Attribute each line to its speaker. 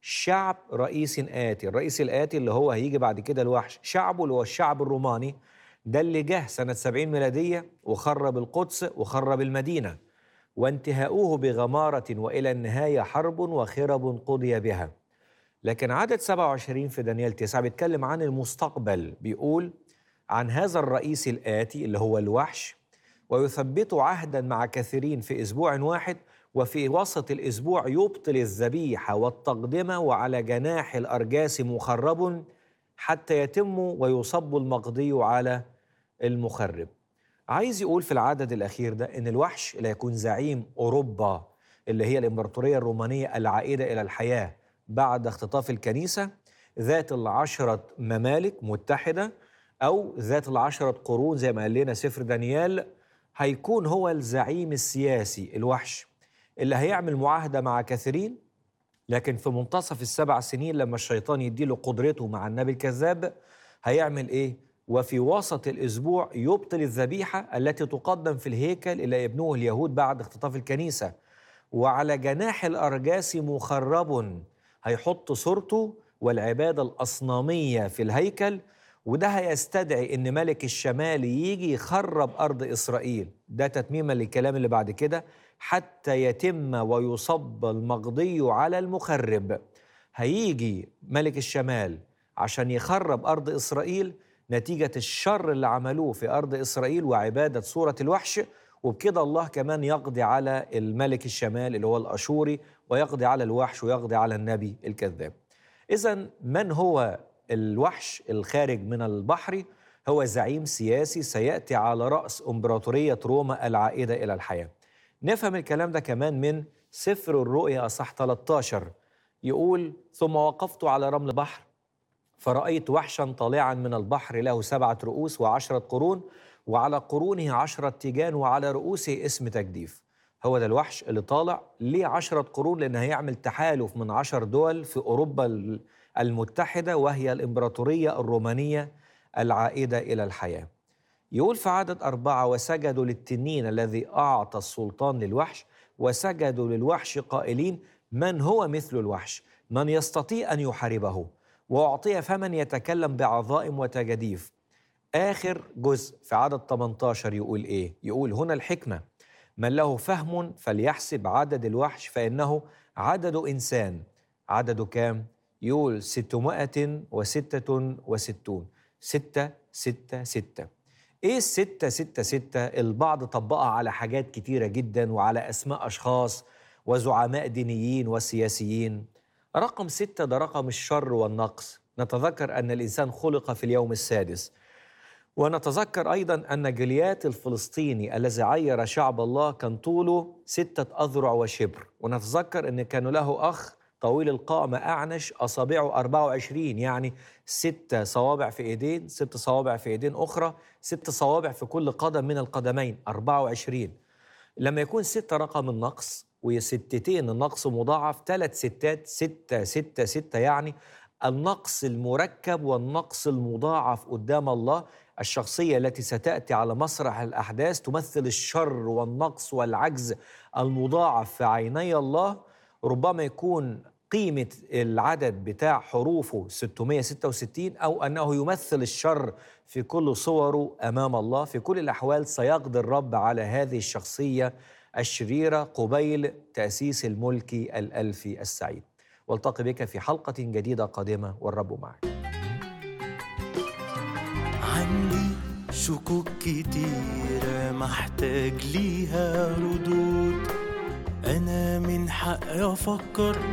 Speaker 1: شعب رئيس آتي الرئيس الآتي اللي هو هيجي بعد كده الوحش شعبه اللي هو الشعب الروماني ده اللي جه سنة 70 ميلادية وخرب القدس وخرب المدينة وانتهاؤه بغمارة وإلى النهاية حرب وخرب قضي بها لكن عدد 27 في دانيال 9 بيتكلم عن المستقبل بيقول عن هذا الرئيس الآتي اللي هو الوحش ويثبت عهدا مع كثيرين في أسبوع واحد وفي وسط الأسبوع يبطل الذبيحة والتقدمة وعلى جناح الأرجاس مخرب حتى يتم ويصب المقضي على المخرب عايز يقول في العدد الأخير ده إن الوحش اللي يكون زعيم أوروبا اللي هي الإمبراطورية الرومانية العائدة إلى الحياة بعد اختطاف الكنيسة ذات العشرة ممالك متحدة أو ذات العشرة قرون زي ما قال لنا سفر دانيال هيكون هو الزعيم السياسي الوحش اللي هيعمل معاهدة مع كثيرين لكن في منتصف السبع سنين لما الشيطان يديله قدرته مع النبي الكذاب هيعمل إيه؟ وفي وسط الأسبوع يبطل الذبيحة التي تقدم في الهيكل إلى يبنوه اليهود بعد اختطاف الكنيسة وعلى جناح الأرجاس مخرب هيحط صورته والعبادة الأصنامية في الهيكل وده هيستدعي ان ملك الشمال يجي يخرب ارض اسرائيل ده تتميما للكلام اللي بعد كده حتى يتم ويصب المقضي على المخرب هيجي ملك الشمال عشان يخرب ارض اسرائيل نتيجه الشر اللي عملوه في ارض اسرائيل وعباده صوره الوحش وبكده الله كمان يقضي على الملك الشمال اللي هو الاشوري ويقضي على الوحش ويقضي على النبي الكذاب اذا من هو الوحش الخارج من البحر هو زعيم سياسي سياتي على راس امبراطوريه روما العائده الى الحياه. نفهم الكلام ده كمان من سفر الرؤيا اصح 13 يقول ثم وقفت على رمل بحر فرأيت وحشا طالعا من البحر له سبعة رؤوس وعشرة قرون وعلى قرونه عشرة تيجان وعلى رؤوسه اسم تجديف هو ده الوحش اللي طالع ليه عشرة قرون لأن هيعمل تحالف من عشر دول في أوروبا المتحدة وهي الإمبراطورية الرومانية العائدة إلى الحياة يقول في عدد أربعة وسجدوا للتنين الذي أعطى السلطان للوحش وسجدوا للوحش قائلين من هو مثل الوحش من يستطيع أن يحاربه وأعطي فمن يتكلم بعظائم وتجديف آخر جزء في عدد 18 يقول إيه؟ يقول هنا الحكمة من له فهم فليحسب عدد الوحش فإنه عدد إنسان عدده كام؟ يقول ستمائة وستة وستون ستة ستة ستة إيه الستة ستة ستة؟ البعض طبقها على حاجات كتيرة جدا وعلى أسماء أشخاص وزعماء دينيين وسياسيين رقم ستة ده رقم الشر والنقص نتذكر أن الإنسان خلق في اليوم السادس ونتذكر أيضا أن جليات الفلسطيني الذي عير شعب الله كان طوله ستة أذرع وشبر ونتذكر أن كان له أخ طويل القامة أعنش أصابعه 24 يعني ستة صوابع في إيدين ست صوابع في إيدين أخرى ست صوابع في كل قدم من القدمين 24 لما يكون ستة رقم النقص وستتين النقص مضاعف ثلاث ستات ستة ستة ستة يعني النقص المركب والنقص المضاعف قدام الله الشخصية التي ستأتي على مسرح الأحداث تمثل الشر والنقص والعجز المضاعف في عيني الله ربما يكون قيمة العدد بتاع حروفه 666 أو أنه يمثل الشر في كل صوره أمام الله في كل الأحوال سيقضي الرب على هذه الشخصية الشريرة قبيل تأسيس الملك الألفي السعيد والتقي بك في حلقة جديدة قادمة والرب معك
Speaker 2: عندي شكوك كتيرة محتاج ليها ردود أنا من حقي أفكر